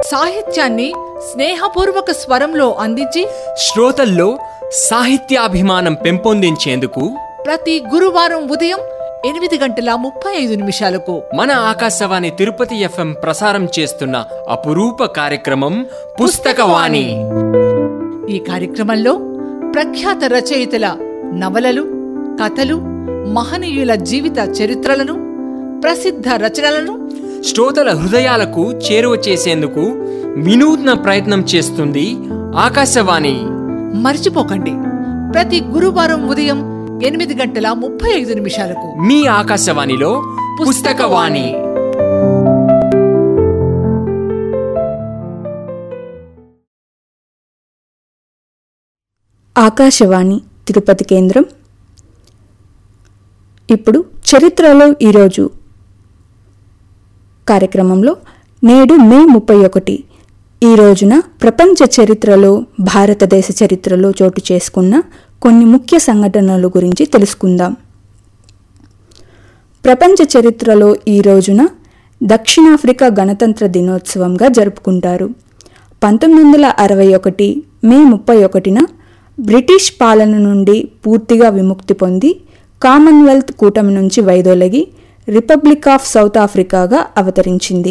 సాహిత్యాన్ని స్నేహపూర్వక స్వరంలో అందించి శ్రోతల్లో సాహిత్యాభిమానం పెంపొందించేందుకు ప్రతి గురువారం ఉదయం ఎనిమిది గంటల ముప్పై ఐదు నిమిషాలకు మన ఆకాశవాణి తిరుపతి ఎఫ్ఎం ప్రసారం చేస్తున్న అపురూప కార్యక్రమం పుస్తకవాణి ఈ కార్యక్రమంలో ప్రఖ్యాత రచయితల నవలలు కథలు మహనీయుల జీవిత చరిత్రలను ప్రసిద్ధ రచనలను శ్రోతల హృదయాలకు చేరువ చేసేందుకు వినూత్న ప్రయత్నం చేస్తుంది ఆకాశవాణి మర్చిపోకండి ప్రతి గురువారం ఉదయం ఎనిమిది గంటల ముప్పై ఐదు నిమిషాలకు మీ ఆకాశవాణిలో పుస్తకవాణి ఆకాశవాణి తిరుపతి కేంద్రం ఇప్పుడు చరిత్రలో ఈరోజు కార్యక్రమంలో నేడు మే ముప్పై ఒకటి ఈ రోజున ప్రపంచ చరిత్రలో భారతదేశ చరిత్రలో చోటు చేసుకున్న కొన్ని ముఖ్య సంఘటనల గురించి తెలుసుకుందాం ప్రపంచ చరిత్రలో ఈ రోజున దక్షిణాఫ్రికా గణతంత్ర దినోత్సవంగా జరుపుకుంటారు పంతొమ్మిది వందల అరవై ఒకటి మే ముప్పై ఒకటిన బ్రిటిష్ పాలన నుండి పూర్తిగా విముక్తి పొంది కామన్వెల్త్ కూటమి నుంచి వైదొలగి రిపబ్లిక్ ఆఫ్ సౌత్ ఆఫ్రికాగా అవతరించింది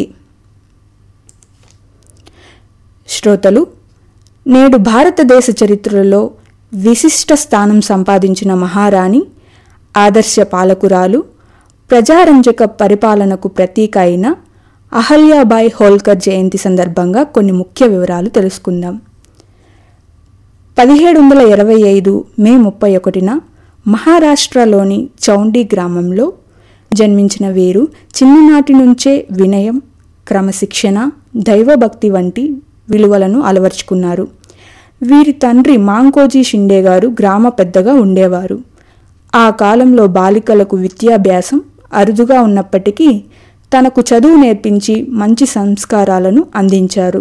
శ్రోతలు నేడు భారతదేశ చరిత్రలో విశిష్ట స్థానం సంపాదించిన మహారాణి ఆదర్శ పాలకురాలు ప్రజారంజక పరిపాలనకు ప్రతీక అయిన అహల్యాబాయ్ హోల్కర్ జయంతి సందర్భంగా కొన్ని ముఖ్య వివరాలు తెలుసుకుందాం పదిహేడు వందల ఇరవై ఐదు మే ముప్పై ఒకటిన మహారాష్ట్రలోని చౌండి గ్రామంలో జన్మించిన వీరు చిన్ననాటి నుంచే వినయం క్రమశిక్షణ దైవభక్తి వంటి విలువలను అలవర్చుకున్నారు వీరి తండ్రి మాంకోజీ షిండే గారు గ్రామ పెద్దగా ఉండేవారు ఆ కాలంలో బాలికలకు విద్యాభ్యాసం అరుదుగా ఉన్నప్పటికీ తనకు చదువు నేర్పించి మంచి సంస్కారాలను అందించారు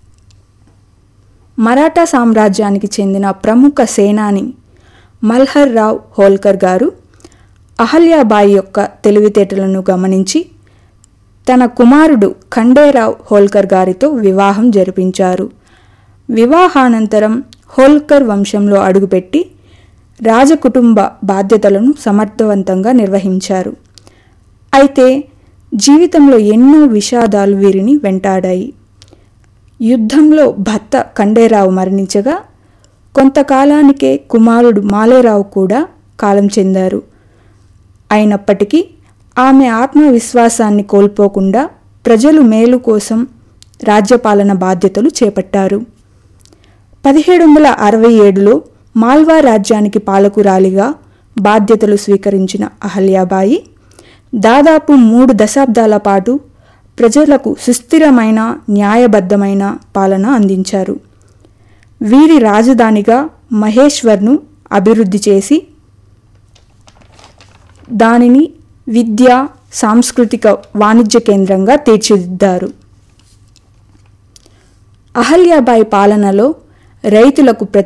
మరాఠా సామ్రాజ్యానికి చెందిన ప్రముఖ సేనాని మల్హర్ రావ్ హోల్కర్ గారు అహల్యాబాయి యొక్క తెలివితేటలను గమనించి తన కుమారుడు ఖండేరావ్ హోల్కర్ గారితో వివాహం జరిపించారు వివాహానంతరం హోల్కర్ వంశంలో అడుగుపెట్టి రాజకుటుంబ బాధ్యతలను సమర్థవంతంగా నిర్వహించారు అయితే జీవితంలో ఎన్నో విషాదాలు వీరిని వెంటాడాయి యుద్ధంలో భర్త ఖండేరావు మరణించగా కొంతకాలానికే కుమారుడు మాలేరావు కూడా కాలం చెందారు అయినప్పటికీ ఆమె ఆత్మవిశ్వాసాన్ని కోల్పోకుండా ప్రజలు మేలు కోసం రాజ్యపాలన బాధ్యతలు చేపట్టారు పదిహేడు వందల అరవై ఏడులో మాల్వా రాజ్యానికి పాలకురాలిగా బాధ్యతలు స్వీకరించిన అహల్యాబాయి దాదాపు మూడు దశాబ్దాల పాటు ప్రజలకు సుస్థిరమైన న్యాయబద్ధమైన పాలన అందించారు వీరి రాజధానిగా మహేశ్వర్ను అభివృద్ధి చేసి దానిని విద్య సాంస్కృతిక వాణిజ్య కేంద్రంగా తీర్చిదిద్దారు అహల్యాబాయి పాలనలో రైతులకు